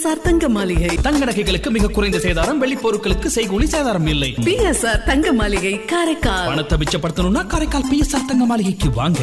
PSR தங்க மாளிகை தங்க நகைகளுக்கு மிக குறைந்த சேதாரம் வெள்ளி பொருட்களுக்கு செய்கூலி சேதாரம் இல்லை பிஎஸ்ஆர் தங்க மாளிகை காரைக்கால் பணத்தை மிச்சப்படுத்தணும்னா காரைக்கால் பிஎஸ்ஆர் தங்க மாளிகைக்கு வாங்க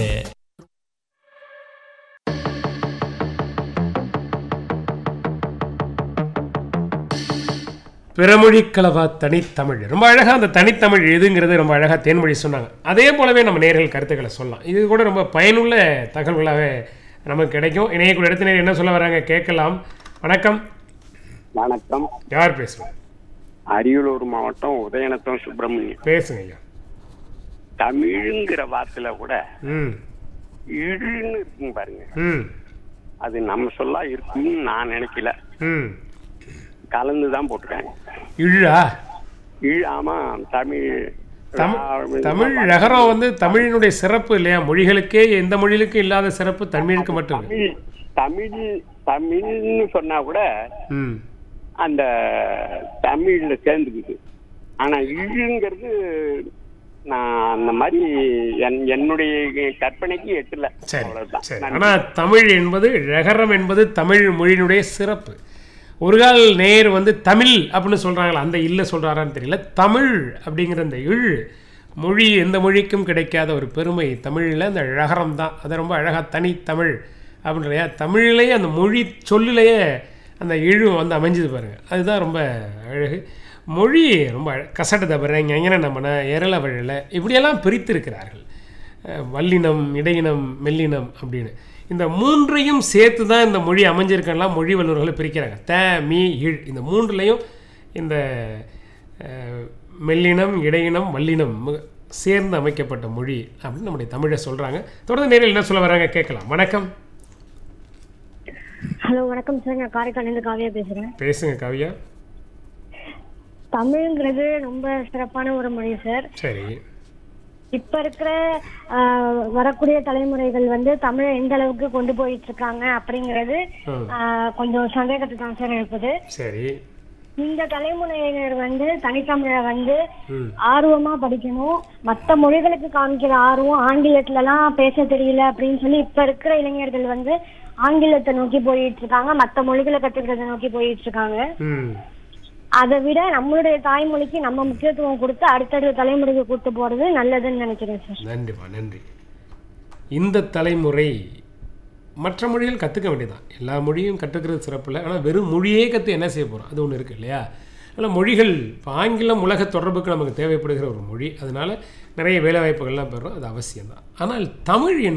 பிறமொழி கலவா தனித்தமிழ் ரொம்ப அழகாக அந்த தனித்தமிழ் எதுங்கிறது ரொம்ப அழகாக தேன்மொழி சொன்னாங்க அதே போலவே நம்ம நேர்கள் கருத்துக்களை சொல்லலாம் இது கூட ரொம்ப பயனுள்ள தகவல்களாகவே நமக்கு கிடைக்கும் இணையக்கூடிய இடத்து நேர் என்ன சொல்ல வராங்க கேட்கலாம் வணக்கம் வணக்கம் யார் பேசுகிறோம் அரியலூர் மாவட்டம் உதயநத்தம் சுப்பிரமணியம் பேசுங்க ஐயா தமிழுங்கிற வார்த்தையில கூட ம் இழுன்னு இருக்குங்க பாருங்க ம் அது நம்ம சொல்லா இருக்கும்னு நான் நினைக்கல ம் கலந்து தான் போட்டிருக்காங்க இழா இழு ஆமா தமிழ் தமிழ் தமிழ் நகரம் வந்து தமிழினுடைய சிறப்பு இல்லையா மொழிகளுக்கே எந்த மொழிகளுக்கும் இல்லாத சிறப்பு தமிழுக்கு மட்டும் இருக்கு. தமிழ் தமிழ் தமிழ்னு சொன்னா கூட ம் அந்த தமிழ்ல சேர்ந்துக்குது ஆனா இழுங்கிறது நான் அந்த மாதிரி என் என்னுடைய கற்பனைக்கு எட்டல சரி அவ்வளவுதான். சரி நன்றி. ஆனால் தமிழ் என்பது ழகரம் என்பது தமிழ் மொழியினுடைய சிறப்பு ஒரு கால் நேர் வந்து தமிழ் அப்படின்னு சொல்கிறாங்களா அந்த இல்ல சொல்கிறாரான்னு தெரியல தமிழ் அப்படிங்கிற அந்த இழ் மொழி எந்த மொழிக்கும் கிடைக்காத ஒரு பெருமை தமிழில் அந்த ழகரம் தான் அதை ரொம்ப அழகாக தனித்தமிழ் அப்படின்றையா தமிழ்லேயே அந்த மொழி சொல்லிலேயே அந்த இழு வந்து அமைஞ்சது பாருங்கள் அதுதான் ரொம்ப அழகு மொழி ரொம்ப அழ- கசடு தபறேங்க எങ്ങനെ நம்மன எரள வழல இப்படியெல்லாம் பிரித்திருக்கிறார்கள் அஹ் வல்லினம் இடையினம் மெல்லினம் அப்படின்னு இந்த மூன்றையும் சேர்த்து தான் இந்த மொழி அமைஞ்சிருக்கெல்லாம் மொழி வல்லுநர்களை பிரிக்கிறாங்க த மீ இழ் இந்த மூன்றுலையும் இந்த அஹ், மெல்லினம் இடையினம் வல்லினம் மு- சேர்ந்து அமைக்கப்பட்ட மொழி அப்படின்னு நம்முடைய தமிழை சொல்கிறாங்க தொடர்ந்து நேரில் என்ன சொல்ல வராங்க கேட்கலாம் வணக்கம் ஹலோ வணக்கம் சார் நான் காரைக்காலேருந்து காவியா பேசுறேன் பேசுங்க காவியா தமிழ்ங்கிறது ரொம்ப சிறப்பான ஒரு மொழி சார் சரி இப்ப இருக்கிற ஆஹ், வரக்கூடிய தலைமுறைகள் வந்து தமிழை எந்த அளவுக்கு கொண்டு போயிட்டு இருக்காங்க அப்படிங்கிறது ம். ஆஹ், கொஞ்சம் சந்தேகத்தை தான் சார் எழுப்புது சரி இந்த தலைமுறையினர் வந்து தனித்தமிழை வந்து ம் ஆர்வமா படிக்கணும் மத்த மொழிகளுக்கு காமிக்கிற ஆர்வம் ஆங்கிலத்துல எல்லாம் பேச தெரியல அப்படின்னு சொல்லி இப்ப இருக்கிற இளைஞர்கள் வந்து ஆங்கிலத்தை நோக்கி போயிட்டு இருக்காங்க மத்த மொழிகளை கத்துக்கிறத நோக்கி போயிட்டு இருக்காங்க ம் அதை விட நம்மளுடைய தாய்மொழிக்கு நம்ம முக்கியத்துவம் கொடுத்து அடுத்தடுத்த தலைமுறைக்கு கூட்டு போறது நல்லதுன்னு நினைக்கிறேன் சார் நன்றிம்மா நன்றி இந்த தலைமுறை மற்ற மொழிகள் கற்றுக்க வேண்டியதான் எல்லா மொழியும் கற்றுக்கிறது சிறப்பு இல்லை ஆனால் வெறும் மொழியே கற்று என்ன செய்ய போகிறோம் அது ஒன்று இருக்குது இல்லையா அதனால் மொழிகள் இப்போ ஆங்கிலம் உலக தொடர்புக்கு நமக்கு தேவைப்படுகிற ஒரு மொழி அதனால் நிறைய வேலைவாய்ப்புகள்லாம் பெறுறோம் அது அவசியம்தான் ஆனால் தமிழ் என்பது